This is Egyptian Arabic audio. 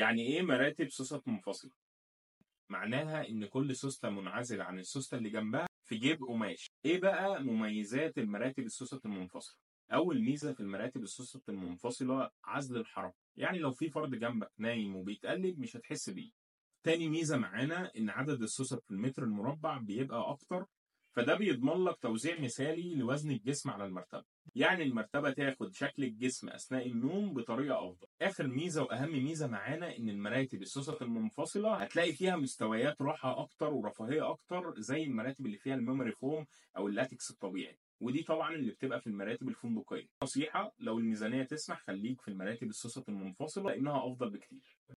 يعني ايه مراتب سوست منفصلة؟ معناها ان كل سوستة منعزلة عن السوستة اللي جنبها في جيب قماش ايه بقى مميزات المراتب السوست المنفصلة؟ اول ميزة في المراتب السوست المنفصلة عزل الحركة يعني لو في فرد جنبك نايم وبيتقلب مش هتحس بيه تاني ميزة معانا ان عدد السوست في المتر المربع بيبقى اكتر فده بيضمن لك توزيع مثالي لوزن الجسم على المرتبة يعني المرتبة تاخد شكل الجسم أثناء النوم بطريقة أفضل آخر ميزة وأهم ميزة معانا إن المراتب السوست المنفصلة هتلاقي فيها مستويات راحة أكتر ورفاهية أكتر زي المراتب اللي فيها الميموري فوم أو اللاتكس الطبيعي ودي طبعا اللي بتبقى في المراتب الفندقية نصيحة لو الميزانية تسمح خليك في المراتب السوست المنفصلة لأنها أفضل بكتير